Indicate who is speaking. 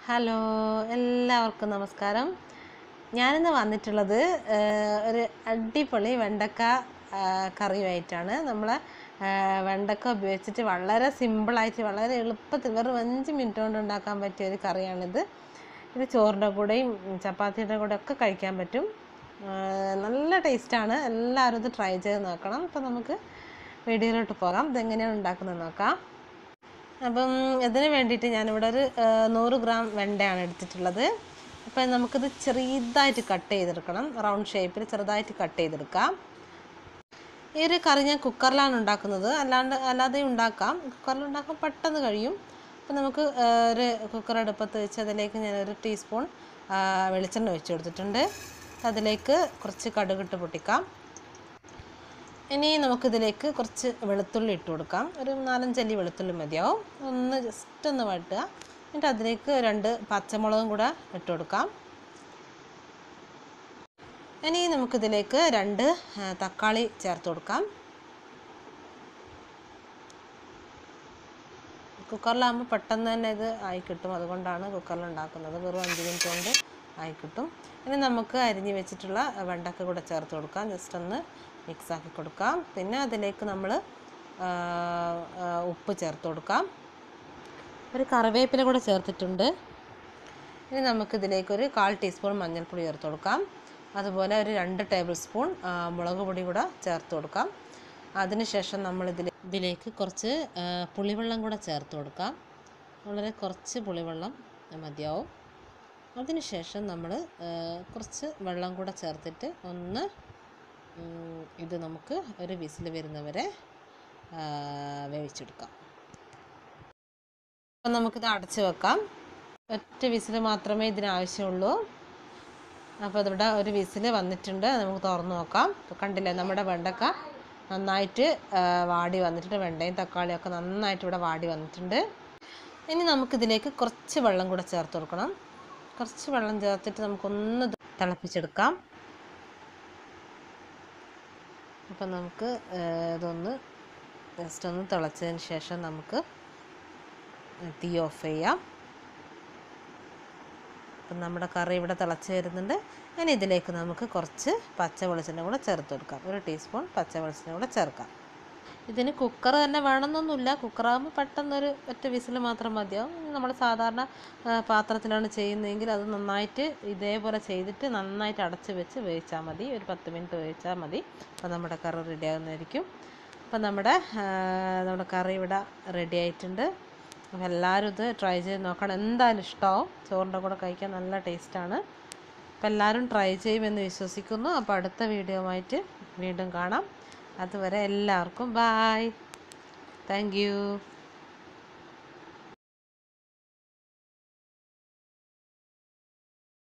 Speaker 1: hello എല്ലാവർക്കും നമസ്കാരം ഞാനിന്ന് വന്നിട്ടുള്ളത് ഏഹ്, ഒരു അടിപൊളി വെണ്ടക്ക ആ, കറിയുമായിട്ടാണ് നമ്മൾ വെണ്ടക്ക ഉപയോഗിച്ചിട്ട് വളരെ സിമ്പിളായിട്ട് വളരെ എളുപ്പത്തിൽ വെറും അഞ്ച് മിനിറ്റ് കൊണ്ട് ഉണ്ടാക്കാൻ പറ്റിയ ഒരു കറിയാണിത് ഇത് ചോറിൻ്റെ കൂടെയും ഉം, ചപ്പാത്തിയുടെ കൂടെ ഒക്കെ കഴിക്കാൻ പറ്റും ആ, നല്ല ടേസ്റ്റാണ് എല്ലാവരും ഇത് ട്രൈ ചെയ്ത് നോക്കണം അപ്പം നമുക്ക് വീഡിയോയിലോട്ട് പോകാം ഇതെങ്ങനെയാണ് ഉണ്ടാക്കുന്നത് നോക്കാം അപ്പം ഇതിന് വേണ്ടിയിട്ട് ഞാനിവിടെ ഒരു ആ, നൂറ് ഗ്രാം വെണ്ടയാണ് എടുത്തിട്ടുള്ളത് അപ്പം നമുക്കിത് ചെറുതായിട്ട് കട്ട് ചെയ്തെടുക്കണം റൗണ്ട് ഷേപ്പിൽ ചെറുതായിട്ട് കട്ട് ചെയ്തെടുക്കാം ഈ ഒരു കറി ഞാൻ കുക്കറിലാണ് ഉണ്ടാക്കുന്നത് അല്ലാണ്ട് അല്ലാതെ ഉണ്ടാക്കാം കുക്കറിൽ ഉണ്ടാക്കാൻ പെട്ടെന്ന് കഴിയും അപ്പം നമുക്ക് ആ, ഒരു കുക്കർ അടുപ്പത്ത് വെച്ച് അതിലേക്ക് ഞാൻ ഒരു ടീസ്പൂൺ ആ, വെളിച്ചെണ്ണ ഒഴിച്ച് കൊടുത്തിട്ടുണ്ട് അതിലേക്ക് കുറച്ച് കടുകിട്ട് പൊട്ടിക്കാം ഇനി നമുക്കിതിലേക്ക് കുറച്ച് വെളുത്തുള്ളി ഇട്ട് കൊടുക്കാം ഒരു നാലഞ്ചല്ലി വെളുത്തുള്ളി മതിയാവും ഒന്ന് ജസ്റ്റ് ഒന്ന് വഴട്ടുക എന്നിട്ട് അതിലേക്ക് രണ്ട് പച്ചമുളകും കൂടെ ഇട്ട് കൊടുക്കാം ഇനി നമുക്കിതിലേക്ക് രണ്ട് ആ, തക്കാളി ചേർത്ത് കൊടുക്കാം കുക്കറിലാകുമ്പോൾ പെട്ടെന്ന് തന്നെ ഇത് ആയി കിട്ടും അതുകൊണ്ടാണ് കുക്കറിൽ ഉണ്ടാക്കുന്നത് വെറും അഞ്ച് മിനിറ്റ് കൊണ്ട് ആയി കിട്ടും ഇനി നമുക്ക് അരിഞ്ഞ് വെച്ചിട്ടുള്ള വെണ്ടക്ക കൂടെ ചേർത്ത് കൊടുക്കാം ജസ്റ്റ് ഒന്ന് മിക്സ് ആക്കി കൊടുക്കാം പിന്നെ അതിലേക്ക് നമ്മൾ ഉപ്പ് ചേർത്ത് കൊടുക്കാം ഒരു കറിവേപ്പില കൂടെ ചേർത്തിട്ടുണ്ട് ഇനി നമുക്കിതിലേക്ക് ഒരു കാൽ ടീസ്പൂൺ മഞ്ഞൾപ്പൊടി ചേർത്ത് കൊടുക്കാം അതുപോലെ ഒരു രണ്ട് ടേബിൾ സ്പൂൺ ആ, മുളക് പൊടി കൂടെ ചേർത്ത് കൊടുക്കാം അതിനുശേഷം നമ്മൾ ഇതിൽ ഇതിലേക്ക് കുറച്ച് ആ, പുളിവെള്ളം കൂടെ ചേർത്ത് കൊടുക്കാം വളരെ കുറച്ച് പുളിവെള്ളം മതിയാവും അതിനുശേഷം നമ്മൾ കുറച്ച് വെള്ളം കൂടെ ചേർത്തിട്ട് ഒന്ന് ഉം, ഇത് നമുക്ക് ഒരു വിസിൽ വരുന്നവരെ ആ, വേവിച്ചെടുക്കാം അപ്പം നമുക്കിത് അടച്ച് വെക്കാം ഒറ്റ വിസിൽ മാത്രമേ ഇതിനാവശ്യമുള്ളൂ അപ്പോൾ ഇതിവിടെ ഒരു വിസിൽ വന്നിട്ടുണ്ട് അത് നമുക്ക് തുറന്ന് നോക്കാം ഇപ്പോൾ കണ്ടില്ലേ നമ്മുടെ വെണ്ടക്ക നന്നായിട്ട് ആ, വാടി വന്നിട്ടുണ്ട് വെണ്ടയും തക്കാളിയും ഒക്കെ നന്നായിട്ട് ഇവിടെ വാടി വന്നിട്ടുണ്ട് ഇനി നമുക്കിതിലേക്ക് കുറച്ച് വെള്ളം കൂടെ ചേർത്ത് കൊടുക്കണം കുറച്ച് വെള്ളം ചേർത്തിട്ട് നമുക്കൊന്ന് ഇത് തിളപ്പിച്ചെടുക്കാം അപ്പം നമുക്ക് ആ, ഇതൊന്ന് ജസ്റ്റ് ഒന്ന് തിളച്ചതിന് ശേഷം നമുക്ക് തീ ഓഫ് ചെയ്യാം അപ്പം നമ്മുടെ കറി ഇവിടെ തിളച്ച് വരുന്നുണ്ട് ഇനി ഇതിലേക്ക് നമുക്ക് കുറച്ച് പച്ച വെളിച്ചെണ്ണ കൂടെ ചേർത്ത് കൊടുക്കാം ഒരു ടീസ്പൂൺ പച്ച വെളിച്ചെണ്ണ കൂടെ ചേർക്കാം ഇതിന് കുക്കർ തന്നെ വേണമെന്നൊന്നുമില്ല കുക്കറാകുമ്പോൾ പെട്ടെന്നൊരു ഒറ്റ വിസിൽ മാത്രം മതിയാവും നമ്മൾ സാധാരണ ആ, പാത്രത്തിലാണ് ചെയ്യുന്നതെങ്കിൽ അത് നന്നായിട്ട് ഇതേപോലെ ചെയ്തിട്ട് നന്നായിട്ട് അടച്ച് വെച്ച് വേവിച്ചാൽ മതി ഒരു പത്ത് മിനിറ്റ് വേവിച്ചാൽ മതി അപ്പോൾ നമ്മുടെ കറി റെഡി ആകുന്നതായിരിക്കും അപ്പോൾ നമ്മുടെ ആ, നമ്മുടെ കറി ഇവിടെ റെഡി ആയിട്ടുണ്ട് അപ്പോൾ എല്ലാവരും ഇത് ട്രൈ ചെയ്ത് നോക്കണം എന്തായാലും ഇഷ്ടമാവും ചോറിൻ്റെ കൂടെ കഴിക്കാൻ നല്ല ടേസ്റ്റാണ് അപ്പോൾ എല്ലാവരും ട്രൈ ചെയ്യുമെന്ന് വിശ്വസിക്കുന്നു അപ്പോൾ അടുത്ത വീഡിയോ ആയിട്ട് വീണ്ടും കാണാം അതുവരെ എല്ലാവർക്കും ബായ് താങ്ക് യു